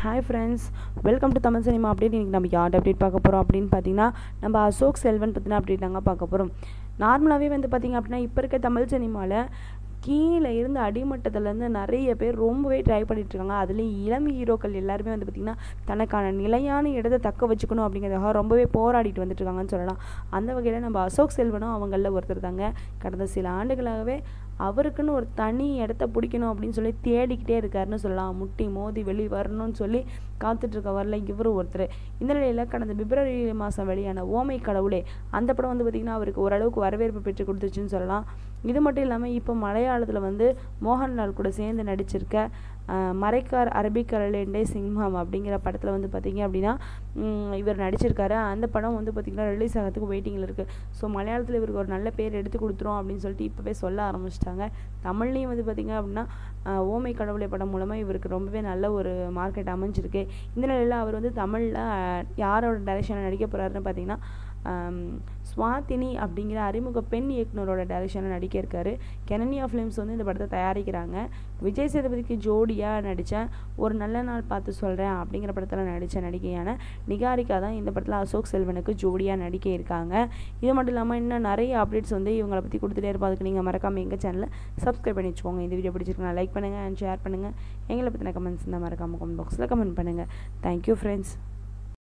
hi friends welcome to Tamil cinema update இன்றைக்கி நம்ம yard update பார்க்க போகிறோம் அப்படின்னு பார்த்தீங்கன்னா நம்ம அசோக் செல்வன் பற்றின அப்டேட் தாங்க பார்க்க போகிறோம் நார்மலாகவே வந்து பார்த்திங்க அப்படின்னா இப்போ இருக்க தமிழ் சினிமாவில் கீழே இருந்து அடிமட்டத்துலேருந்து நிறைய பேர் ரொம்பவே ட்ரை பண்ணிகிட்ருக்காங்க அதுலேயும் இளம் ஹீரோக்கள் எல்லாருமே வந்து பார்த்திங்கன்னா தனக்கான நிலையான இடத்தை தக்க வச்சுக்கணும் அப்படிங்கிறதுக்காக ரொம்பவே போராடிட்டு வந்துட்டுருக்காங்கன்னு சொல்லலாம் அந்த வகையில் நம்ம அசோக் செல்வனும் அவங்களில் ஒருத்தர் தாங்க கடந்த சில ஆண்டுகளாகவே அவருக்குன்னு ஒரு தனி இடத்த பிடிக்கணும் அப்படின்னு சொல்லி தேடிக்கிட்டே இருக்காருன்னு சொல்லலாம் முட்டி மோதி வெளியே வரணும்னு சொல்லி காத்துட்ருக்க வரல இவரும் ஒருத்தர் இந்த நிலையில் கடந்த பிப்ரவரி மாதம் வெளியான ஓமை கடவுளே அந்த படம் வந்து பார்த்திங்கன்னா அவருக்கு ஓரளவுக்கு வரவேற்பு பெற்று கொடுத்துச்சுன்னு சொல்லலாம் இது மட்டும் இல்லாமல் இப்போ மலையாளத்தில் வந்து மோகன்லால் கூட சேர்ந்து நடிச்சிருக்க மறைக்கார் அரபிக்கரலேண்டே சிங்கம் அப்படிங்கிற படத்தில் வந்து பார்த்திங்க அப்படின்னா இவர் நடிச்சிருக்காரு அந்த படம் வந்து பார்த்திங்கன்னா ரிலீஸ் ஆகிறதுக்கு வெயிட்டிங்கில் இருக்குது ஸோ மலையாளத்தில் இவருக்கு ஒரு நல்ல பேர் எடுத்து கொடுத்துரும் அப்படின்னு சொல்லிட்டு இப்போவே சொல்ல ஆரம்பிச்சிட்டாங்க தமிழ்லேயும் வந்து பார்த்திங்க அப்படின்னா ஓமை கடவுளை படம் மூலமாக இவருக்கு ரொம்பவே நல்ல ஒரு மார்க்கெட் அமைஞ்சிருக்கு இந்த நிலையில் அவர் வந்து தமிழில் யாரோட டைரக்ஷனில் நடிக்க போகிறாருன்னு பார்த்தீங்கன்னா ஸ்வாதினி அப்படிங்கிற அறிமுக பெண் இயக்குனரோட டைரக்ஷனில் நடிக்க இருக்காரு கெனனியா ஃபிலிம்ஸ் வந்து இந்த படத்தை தயாரிக்கிறாங்க விஜய் சேதுபதிக்கு ஜோடியாக நடித்த ஒரு நல்ல நாள் பார்த்து சொல்கிறேன் அப்படிங்கிற படத்தில் நடித்த நடிகையான நிகாரிகா தான் இந்த படத்தில் அசோக் செல்வனுக்கு ஜோடியாக நடிக்க இருக்காங்க இது மட்டும் இல்லாமல் இன்னும் நிறைய அப்டேட்ஸ் வந்து இவங்களை பற்றி கொடுத்துட்டே இருப்போம் அதுக்கு நீங்கள் மறக்காமல் எங்கள் சேனலை சப்ஸ்கிரைப் பண்ணி வச்சுக்கோங்க இந்த வீடியோ பிடிச்சிருக்கா லைக் பண்ணுங்கள் அண்ட் ஷேர் பண்ணுங்கள் எங்களை பற்றின கமெண்ட்ஸ் இந்த மறக்காமல் கமெண்ட் பாக்ஸில் கமெண்ட் பண்ணுங்கள் தேங்க்யூ ஃப்ரெண்ட்ஸ்